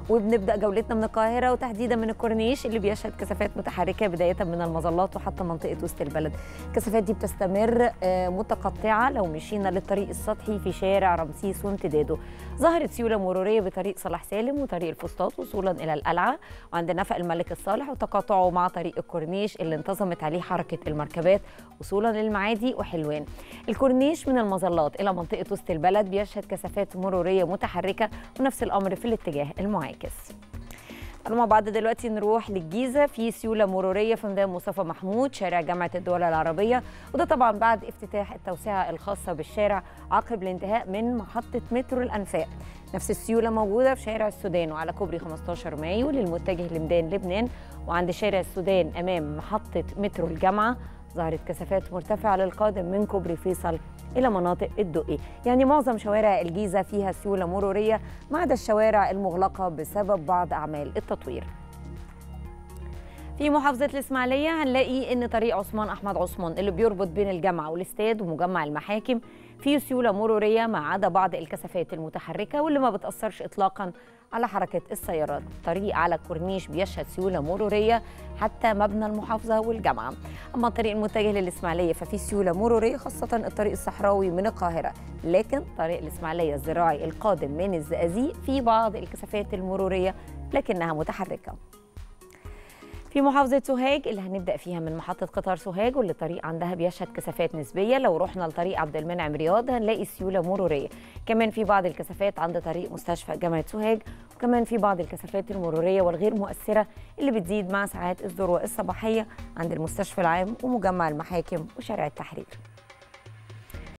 وبنبدا جولتنا من القاهره وتحديدا من الكورنيش اللي بيشهد كثافات متحركه بدايه من المظلات وحتى منطقه وسط البلد الكثافات دي بتستمر آه، متقطعه لو مشينا للطريق السطحي في شارع رمسيس وامتداده ظهرت سيوله مروريه بطريق صلاح سالم وطريق الفسطاط وصولا الى القلعه وعند نفق الملك الصالح وتقاطعه مع طريق الكورنيش اللي انتظمت عليه حركه المركبات وصولا للمعادي وحلوان الكورنيش من المظلات الى منطقه وسط البلد بيشهد كثافات مروريه متحركه ونفس الامر في الاتجاه المعاكس تعالوا مع بعض دلوقتي نروح للجيزه في سيوله مروريه في ميدان مصطفى محمود شارع جامعه الدول العربيه وده طبعا بعد افتتاح التوسعه الخاصه بالشارع عقب الانتهاء من محطه مترو الانفاق نفس السيوله موجوده في شارع السودان وعلى كوبري 15 مايو للمتجه لميدان لبنان وعند شارع السودان امام محطه مترو الجامعه ظهرت كثافات مرتفعة للقادم من كوبري فيصل إلى مناطق الدقي يعني معظم شوارع الجيزة فيها سيولة مرورية ما عدا الشوارع المغلقة بسبب بعض أعمال التطوير في محافظة الإسماعيلية هنلاقي إن طريق عثمان أحمد عثمان اللي بيربط بين الجامعة والاستاد ومجمع المحاكم فيه سيولة مرورية ما عدا بعض الكثافات المتحركة واللي ما بتأثرش إطلاقا على حركة السيارات طريق على الكورنيش بيشهد سيولة مرورية حتى مبنى المحافظة والجامعة أما الطريق المتجه للإسماعيلية ففي سيولة مرورية خاصة الطريق الصحراوي من القاهرة لكن طريق الإسماعيلية الزراعي القادم من الزقازيق في بعض الكثافات المرورية لكنها متحركة في محافظة سوهاج اللي هنبدأ فيها من محطة قطار سوهاج واللي الطريق عندها بيشهد كثافات نسبية لو رحنا لطريق عبد المنعم رياض هنلاقي سيولة مرورية كمان في بعض الكثافات عند طريق مستشفى جامعة سوهاج وكمان في بعض الكثافات المرورية والغير مؤثرة اللي بتزيد مع ساعات الذروة الصباحية عند المستشفى العام ومجمع المحاكم وشارع التحرير